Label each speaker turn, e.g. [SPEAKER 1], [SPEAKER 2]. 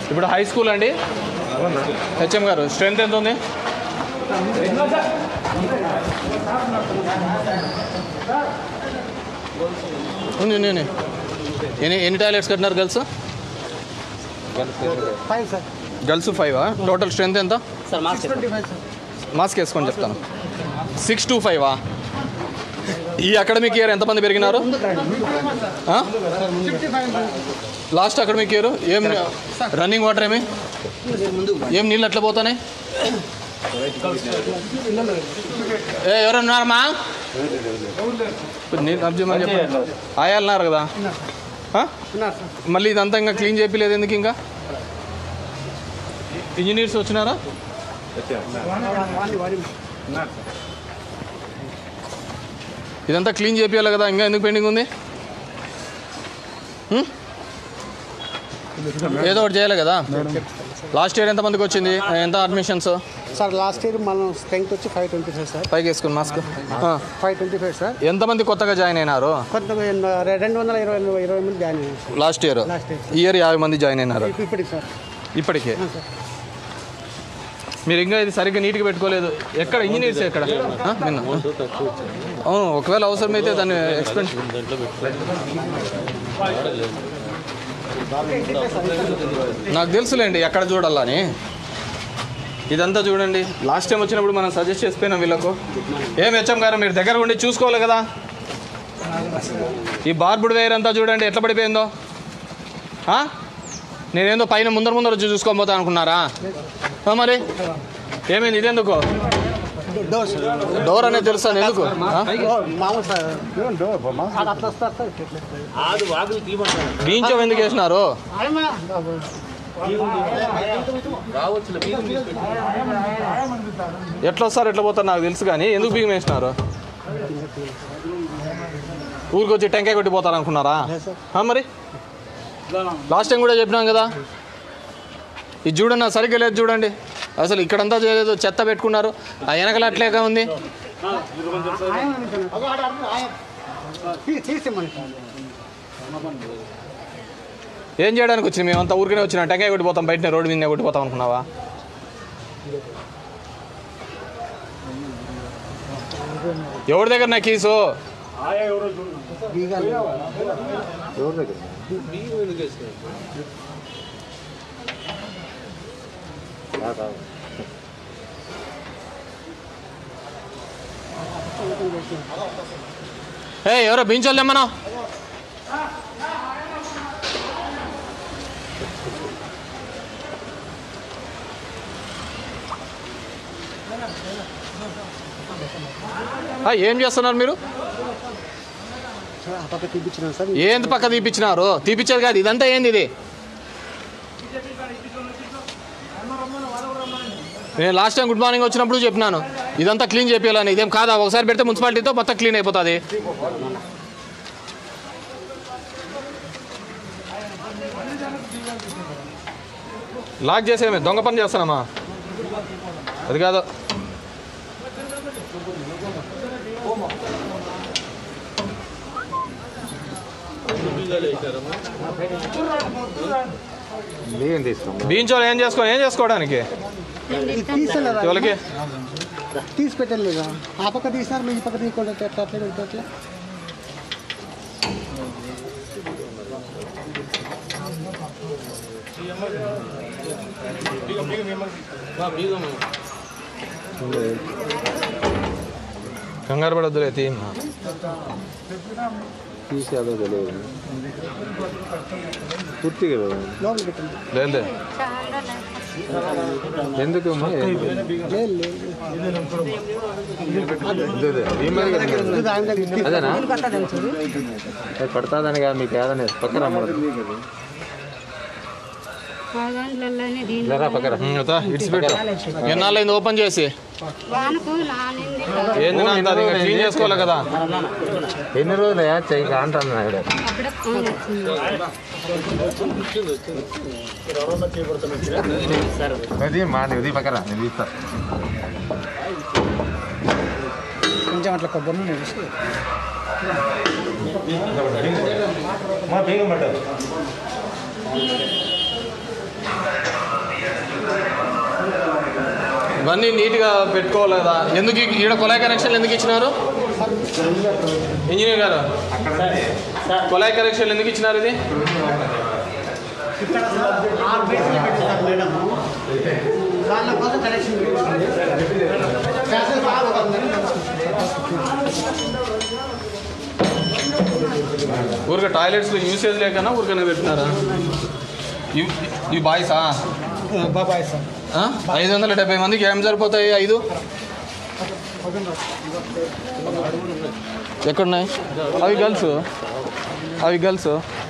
[SPEAKER 1] ఇప్పుడు high school అండి HM గారు స్ట్రెంత్ ఎంత ఉంది ఉంది ఉంది, ఉంది ఎన్ని ఎన్ని టాయిలెట్స్ కట్టినారు girls
[SPEAKER 2] five sir
[SPEAKER 1] girls five total strength ఎంత
[SPEAKER 3] sir marks
[SPEAKER 2] twenty five sir
[SPEAKER 1] mask వేసుకొని చెప్తాను సిక్స్ టూ ఫైవా ఈ అకాడమిక్ ఇయర్ ఎంతమంది పెరిగినారు
[SPEAKER 2] fifty five
[SPEAKER 1] last academic year ఏం రన్నింగ్ వాటర్ ఏమి ఏం నీళ్ళు ఎట్లా పోతాయి ఏ ఎవరన్నారమ్మా నీళ్ళు అప్ చేయమని చెప్పండి ఆయాలన్నారు కదా ఆ?
[SPEAKER 2] ఉన్నారు సార్
[SPEAKER 1] మళ్ళీ ఇదంతా ఇంకా క్లీన్ చేయలేదు ఎందుకు ఇంకా ఇంజనీర్స్ వచ్చినారా
[SPEAKER 2] వాడిని వాడి
[SPEAKER 1] ఇదంతా క్లీన్ చేపియాలి కదా ఇంకా ఎందుకు పెండింగ్ ఉంది హ్మ్? ఏదో ఒకటి చేయాలి కదా లాస్ట్ ఇయర్ ఎంతమందికి వచ్చింది ఎంత అడ్మిషన్స్
[SPEAKER 2] సార్ లాస్ట్ ఇయర్ మనం స్ట్రెంగ్త్ వచ్చి ఫైవ్ ట్వంటీ ఫైవ్ సార్
[SPEAKER 1] పైకి వేసుకుని మాస్క్ ఆ.
[SPEAKER 2] ఫైవ్ ట్వంటీ ఫైవ్ సార్
[SPEAKER 1] ఎంతమంది కొత్తగా జాయిన్ అయినారు
[SPEAKER 2] కొంత రెండు వందల ఇరవై ఇరవై మంది జాయిన్ అయ్యారు sir
[SPEAKER 1] last year
[SPEAKER 2] last year
[SPEAKER 1] ఈ ఇయర్ యాభై మంది జాయిన్ అయినారు
[SPEAKER 2] ఇప్ప- ఇప్పటికి సార్
[SPEAKER 1] ఇప్పటికే
[SPEAKER 2] ఆ, సార్
[SPEAKER 1] మీరు ఇంకా ఇది సరిగ్గా నీట్గా పెట్టుకోలేదు ఎక్కడ ఇంజనీర్స్ ఎక్కడ ఆ? నిన్న అవును ఒకవేళ అవసరమైతే దాన్ని ఎక్స్పెండ్ నాకు తెలుసులేండి ఎక్కడ చూడాలని ఇదంతా చూడండి లాస్ట్ టైం వచ్చినప్పుడు మనం సజెస్ట్ చేసిపోయినాం వీళ్ళకు ఏం హెచ్ఎం గారు మీరు దగ్గర ఉండి చూసుకోవాలి కదా ఈ బార్బుడ్ వేర్ అంతా చూడండి ఎట్లా పడిపోయిందో ఆ? నేనేందో పైన ముందర ముందర వచ్చి చూసుకొని పోతా అనుకున్నారా ఆ, మరి ఏమైంది ఇదెందుకు
[SPEAKER 2] డోర్ సార్
[SPEAKER 1] డోర్ అనేది తెలుసా ఎందుకు ఆ?
[SPEAKER 2] డోర్ మామూలు సార్ ఆడ అట్లా వస్తారు సార్ ఇట్లా ఇట్లా.
[SPEAKER 3] ఆదు వాగులు తీయమంటారు
[SPEAKER 1] బీంచం ఎందుకు వేసినారు
[SPEAKER 2] ఆయమ్మ.
[SPEAKER 3] రావచ్చు
[SPEAKER 1] ఎట్లా వస్తారు ఎట్లా పోతారు నాకు తెలుసు కానీ ఎందుకు బియ్యం వేసినారు ఊరికి వచ్చి టెంకాయ కొట్టి పోతారు అనుకున్నారా ఆ, మరి లాస్ట్ టైం కూడా చెప్పినాం కదా ఇది చూడండి నా సరిగ్గా లేదు చూడండి అసలు ఇక్కడంతా చేయలేదు చెత్త పెట్టుకున్నారు ఆ వెనకలు అట్లేగా ఉంది
[SPEAKER 2] ఆయమ్మ నించున్నారు. అగో ఆడ ఆడ ఆయమ్మ. తీ- తీసిమ్మని సార్
[SPEAKER 1] ఏం చేయడానికి వచ్చింది మేమంతా ఊరికనే వచ్చినా టెంకాయ కొట్టి పోతాం బయటనే రోడ్డు మీద కొట్టి పోతాం అనుకున్నావా ఎవరి దగ్గర నా కీసు
[SPEAKER 2] బీగాలు
[SPEAKER 1] ఏ ఎవరో బీంచోళ్ళు తెమ్మనా ఆ, ఏం చేస్తున్నారు మీరు
[SPEAKER 2] సార్ ఆ పక్క తీపిచ్చినాను సార్
[SPEAKER 1] ఏంది పక్క తీపిచ్చినారు తీపిచ్చేది కాదు ఇదంతా ఏంది ఇది నేను లాస్ట్ టైం గుడ్ మార్నింగ్ వచ్చినప్పుడు చెప్పినాను ఇదంతా క్లీన్ చేయాలని ఇదేం కాదా ఒకసారి పెడితే మున్సిపాలిటీతో మొత్తం క్లీన్ అయిపోతుంది లాక్ చేసేమే దొంగ పని చేస్తానమ్మా అది కాదు బీంచోలు ఏం చేసుకో ఏం చేసుకోవడానికి
[SPEAKER 2] ఇది తీసలేదా
[SPEAKER 1] ఎవరికి
[SPEAKER 2] తీసి పెట్టలేదా ఆ పక్క తీసినారు మీ పక్క తీయకూడదు ఎట్లా అట్లా పెడితే అట్లా
[SPEAKER 1] కంగారు పడద్దులే తీ
[SPEAKER 4] తీసి అదో తెలియదు పూర్తిగా
[SPEAKER 2] లోపల పెట్టండి
[SPEAKER 1] లేదు
[SPEAKER 4] ఎందుకు అమ్మా? ఎందుకు?
[SPEAKER 2] లేదు లేదు
[SPEAKER 4] ఇదే, ఇదే. ఈ మరి కదా మీరు.
[SPEAKER 2] ఇది ఆయన దగ్గర తీసి-
[SPEAKER 4] అదేనా ఏ, పడతాదని కాదు మీకు ఏదనే పక్కన అమ్మడు
[SPEAKER 5] ఆ దాంట్లోనే దీంట్లో
[SPEAKER 4] లేరా పక్కన
[SPEAKER 1] ఇట్స్ పెట్టు ఎన్నాళ్ళైంది ఓపెన్ చేసి
[SPEAKER 5] వానకు నానింది
[SPEAKER 1] ఏంది నా అంత? అది ఇంకా క్లీన్ చేసుకోవాలి కదా
[SPEAKER 4] ఎన్ని రోజులు చెయ్యి అంటాను ఇక్కడ
[SPEAKER 5] అప్పుడే ఫోన్ వచ్చింది
[SPEAKER 4] అది మా ఇది పక్కన నేను తీస్తా
[SPEAKER 2] కొంచెం అట్లా కొబ్బరి నూనె వేసి
[SPEAKER 4] మా బీగం పట్టారు
[SPEAKER 1] ఇవన్నీ నీట్గా పెట్టుకోవాలి కదా ఎందుకు ఈ- ఈడ కొలాయి కనెక్షన్ ఎందుకు ఇచ్చినారు ఇంజనీర్ గారు కొలాయి కనెక్షన్ ఎందుకు ఇచ్చినారు ఇది
[SPEAKER 2] ఇక్కడ ఆరు బేస్లు పెట్టిస్తారు మేడం దాని కోసం కనెక్షన్ ఫ్యాషన్ బాగా ఉందని
[SPEAKER 1] ఊరికే టాయిలెట్స్లో యూసేజ్ లేకన్నా ఊరికనే పెట్టినారా ఇవి ఇవి బాయ్సా
[SPEAKER 2] బాబాయ్ సార్
[SPEAKER 1] ఆ? ఐదు వందల డెబ్బై మందికి ఏం సరిపోతాయి ఐదు ఎక్కడున్నాయి అవి గర్ల్స్ అవి గర్ల్స్